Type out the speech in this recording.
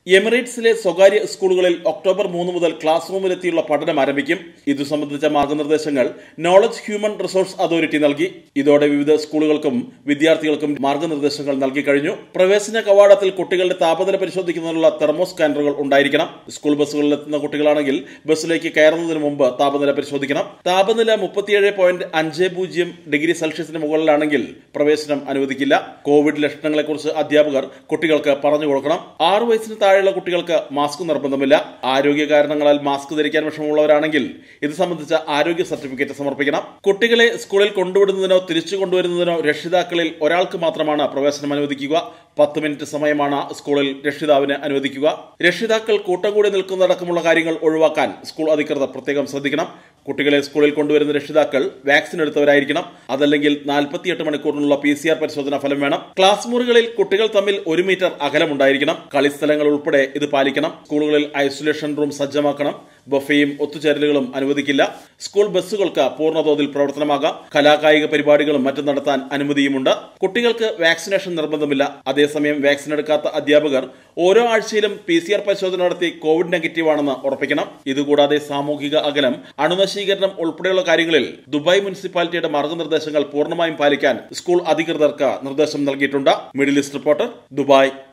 എമിറേറ്റ്സിലെ സ്വകാര്യ സ്കൂളുകളിൽ ഒക്ടോബർ മൂന്ന് മുതൽ ക്ലാസ് റൂമിലെത്തിയുള്ള പഠനം ആരംഭിക്കും ഇതു സംബന്ധിച്ച മാർഗനിർദ്ദേശങ്ങൾ നോളജ് ഹ്യൂമൻ റിസോഴ്സ് അതോറിറ്റി നൽകി ഇതോടെ വിവിധ സ്കൂളുകൾക്കും വിദ്യാർത്ഥികൾക്കും മാർഗനിർദ്ദേശങ്ങൾ നൽകി കഴിഞ്ഞു പ്രവേശന കവാടത്തിൽ കുട്ടികളുടെ താപനില പരിശോധിക്കുന്നതിനുള്ള തെർമോ സ്കാനറുകൾ ഉണ്ടായിരിക്കണം സ്കൂൾ ബസ്സുകളിൽ എത്തുന്ന കുട്ടികളാണെങ്കിൽ ബസ്സിലേക്ക് കയറുന്നതിന് മുമ്പ് താപനില പരിശോധിക്കണം താപനില മുപ്പത്തിയേഴ് പോയിന്റ് അഞ്ച് പൂജ്യം ഡിഗ്രി സെൽഷ്യസിന് മുകളിലാണെങ്കിൽ പ്രവേശനം അനുവദിക്കില്ല കോവിഡ് ലക്ഷണങ്ങളെക്കുറിച്ച് അധ്യാപകർ കുട്ടികൾക്ക് പറഞ്ഞു കൊടുക്കണം ആറു വയസ്സിന് താഴെയുള്ള കുട്ടികൾക്ക് മാസ്ക് നിർബന്ധമില്ല ആരോഗ്യ കാരണങ്ങളാൽ മാസ്ക് ധരിക്കാൻ വിഷമമുള്ളവരാണെങ്കിൽ ഇത് സംബന്ധിച്ച ആരോഗ്യ സർട്ടിഫിക്കറ്റ് സമർപ്പിക്കണം കുട്ടികളെ സ്കൂളിൽ കൊണ്ടുവിടുന്നതിനോ തിരിച്ചു കൊണ്ടുവരുന്നതിനോ രക്ഷിതാക്കളിൽ ഒരാൾക്ക് മാത്രമാണ് പ്രവേശനം അനുവദിക്കുക പത്ത് മിനിറ്റ് സമയമാണ് സ്കൂളിൽ രക്ഷിതാവിന് അനുവദിക്കുക രക്ഷിതാക്കൾ കൂട്ടം കൂടി നിൽക്കുന്നതടക്കമുള്ള കാര്യങ്ങൾ ഒഴിവാക്കാൻ സ്കൂൾ അധികൃതർ പ്രത്യേകം ശ്രദ്ധിക്കണം കുട്ടികളെ സ്കൂളിൽ കൊണ്ടുവരുന്ന രക്ഷിതാക്കൾ വാക്സിൻ എടുത്തവരായിരിക്കണം അതല്ലെങ്കിൽ നാൽപ്പത്തിയെട്ട് മണിക്കൂറിനുള്ള പി സി ആർ പരിശോധന ഫലം വേണം ക്ലാസ് മുറികളിൽ കുട്ടികൾ തമ്മിൽ ഒരു മീറ്റർ അകലമുണ്ടായിരിക്കണം കളിസ്ഥലങ്ങൾ ഉൾപ്പെടെ ഇത് പാലിക്കണം സ്കൂളുകളിൽ ഐസൊലേഷൻ റൂം സജ്ജമാക്കണം ബൊഫയും ഒത്തുചേരലുകളും അനുവദിക്കില്ല സ്കൂൾ ബസ്സുകൾക്ക് പൂർണ്ണതോതിൽ പ്രവർത്തനമാകാം കലാകായിക പരിപാടികളും മറ്റും നടത്താൻ അനുമതിയുമുണ്ട് കുട്ടികൾക്ക് വാക്സിനേഷൻ നിർബന്ധമില്ല അതേസമയം വാക്സിൻ എടുക്കാത്ത അധ്യാപകർ ഓരോ ആഴ്ചയിലും പി സി ആർ പരിശോധന നടത്തി കോവിഡ് നെഗറ്റീവ് ആണെന്ന് ഉറപ്പിക്കണം ഇതുകൂടാതെ സാമൂഹിക അകലം അണുനശീകരണം ഉൾപ്പെടെയുള്ള കാര്യങ്ങളിൽ ദുബായ് മുനിസിപ്പാലിറ്റിയുടെ മാർഗനിർദ്ദേശങ്ങൾ പൂർണ്ണമായും പാലിക്കാൻ സ്കൂൾ അധികൃതർക്ക് നിർദ്ദേശം നൽകിയിട്ടുണ്ട് മിഡിൽ ഈസ്റ്റ് റിപ്പോർട്ടർ ദുബായ്